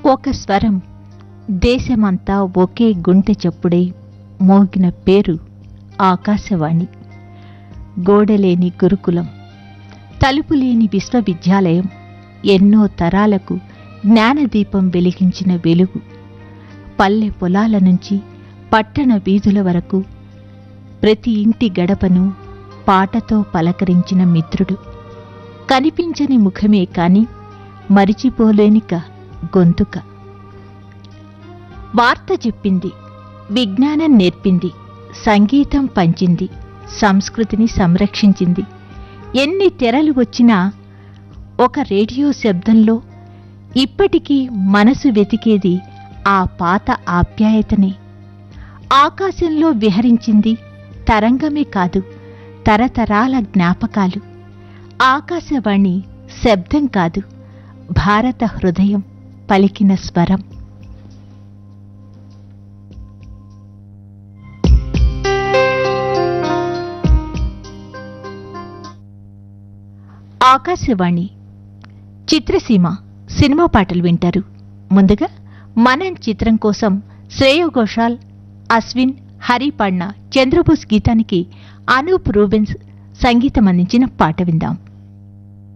ఒక స్వరం దేశమంతా ఒకే గుంటె చప్పుడై మోగిన పేరు ఆకాశవాణి గోడలేని గురుకులం తలుపులేని విశ్వవిద్యాలయం ఎన్నో తరాలకు జ్ఞానదీపం వెలిగించిన వెలుగు పల్లె పొలాల నుంచి పట్టణ వీధుల వరకు ప్రతి ఇంటి గడపను పాటతో పలకరించిన మిత్రుడు కనిపించని ముఖమే కాని మరిచిపోలేనిక గొంతుక వార్త చెప్పింది విజ్ఞానం నేర్పింది సంగీతం పంచింది సంస్కృతిని సంరక్షించింది ఎన్ని తెరలు వచ్చినా ఒక రేడియో శబ్దంలో ఇప్పటికీ మనసు వెతికేది ఆ పాత ఆప్యాయతనే ఆకాశంలో విహరించింది తరంగమే కాదు తరతరాల జ్ఞాపకాలు ఆకాశవాణి శబ్దం కాదు భారత హృదయం పలికిన స్వరం ఆకాశవాణి చిత్రసీమ సినిమా పాటలు వింటారు ముందుగా మనన్ చిత్రం కోసం శ్రేయ ఘోషాల్ అశ్విన్ హరి పాడిన చంద్రబోస్ గీతానికి అనూప్ రూబెన్స్ సంగీతం అందించిన పాట విందాం